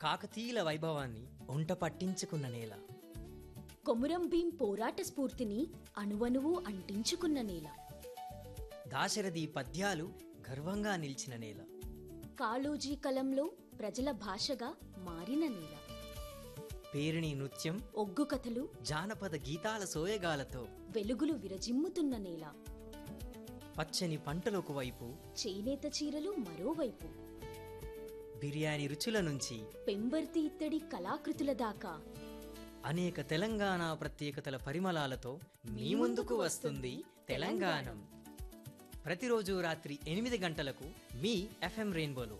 కాకతీయుల వైభవాన్ని ఒంట పట్టించుకున్న నేల కొమురం భీం పోరాట స్ఫూర్తిని అణువణువు అంటించుకున్న నేల దాశరథి పద్యాలు గర్వంగా నిలిచిన నేల కాళోజీ కలంలో ప్రజల భాషగా మారిన నేల పేరిణి నృత్యం ఒగ్గు కథలు జానపద గీతాల సోయగాలతో వెలుగులు విరజిమ్ముతున్న నేల పచ్చని పంటలకు వైపు చేనేత చీరలు మరోవైపు బిర్యానీ రుచుల నుంచి పెంబర్తి ఇత్తడి కళాకృతుల దాకా అనేక తెలంగాణ ప్రత్యేకతల పరిమళాలతో మీ ముందుకు వస్తుంది తెలంగాణం ప్రతిరోజు రాత్రి ఎనిమిది గంటలకు మీ ఎఫ్ఎం రెయిన్బోలో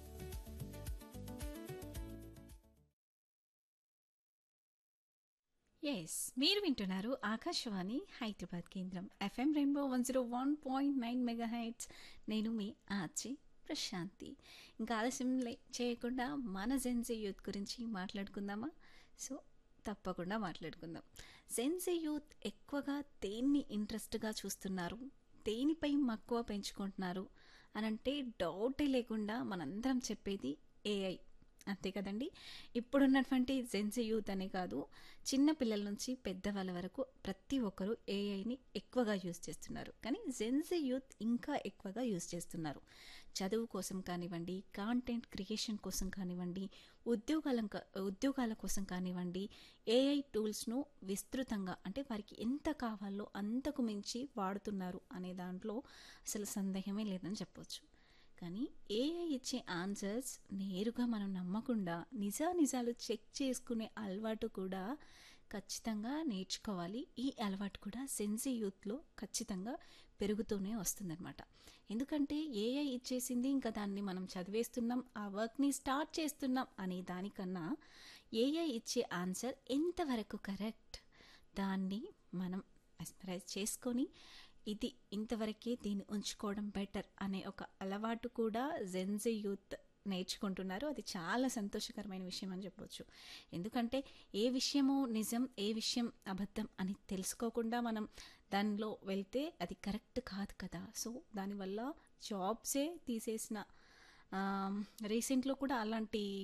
ఎస్ మీరు వింటున్నారు ఆకాశవాణి హైదరాబాద్ కేంద్రం FM rainbow one zero one point nine megahertz నేను మీ ఆచి ప్రశాంతి ఇంకా ఆలస్యం లే చేయకుండా మన జెన్జీ యూత్ గురించి మాట్లాడుకుందామా సో తప్పకుండా మాట్లాడుకుందాం జెన్జీ యూత్ ఎక్కువగా దేన్ని ఇంట్రెస్ట్గా చూస్తున్నారు దేనిపై మక్కువ పెంచుకుంటున్నారు అని అంటే డౌటే లేకుండా మనందరం చెప్పేది ఏఐ అంతే కదండి ఇప్పుడున్నటువంటి జెన్సీ యూత్ అనే కాదు చిన్న పిల్లల నుంచి పెద్దవాళ్ళ వరకు ప్రతి ఒక్కరూ ఏఐని ఎక్కువగా యూజ్ చేస్తున్నారు కానీ జెన్సీ యూత్ ఇంకా ఎక్కువగా యూజ్ చేస్తున్నారు చదువు కోసం కానివ్వండి కాంటెంట్ క్రియేషన్ కోసం కానివ్వండి ఉద్యోగాల ఉద్యోగాల కోసం కానివ్వండి ఏఐ టూల్స్ను విస్తృతంగా అంటే వారికి ఎంత కావాలో అంతకు మించి వాడుతున్నారు అనే దాంట్లో అసలు సందేహమే లేదని చెప్పొచ్చు కానీ ఏఐ ఇచ్చే ఆన్సర్స్ నేరుగా మనం నమ్మకుండా నిజా నిజాలు చెక్ చేసుకునే అలవాటు కూడా ఖచ్చితంగా నేర్చుకోవాలి ఈ అలవాటు కూడా సెన్సీ యూత్లో ఖచ్చితంగా పెరుగుతూనే వస్తుందన్నమాట ఎందుకంటే ఏఐ ఇచ్చేసింది ఇంకా దాన్ని మనం చదివేస్తున్నాం ఆ వర్క్ని స్టార్ట్ చేస్తున్నాం అనే దానికన్నా ఏఐ ఇచ్చే ఆన్సర్ ఎంతవరకు కరెక్ట్ దాన్ని మనం ఎస్పరైజ్ చేసుకొని ఇది ఇంతవరకే దీన్ని ఉంచుకోవడం బెటర్ అనే ఒక అలవాటు కూడా జెన్జీ యూత్ నేర్చుకుంటున్నారు అది చాలా సంతోషకరమైన విషయం అని చెప్పొచ్చు ఎందుకంటే ఏ విషయము నిజం ఏ విషయం అబద్ధం అని తెలుసుకోకుండా మనం దానిలో వెళ్తే అది కరెక్ట్ కాదు కదా సో దానివల్ల జాబ్సే తీసేసిన రీసెంట్లో కూడా అలాంటి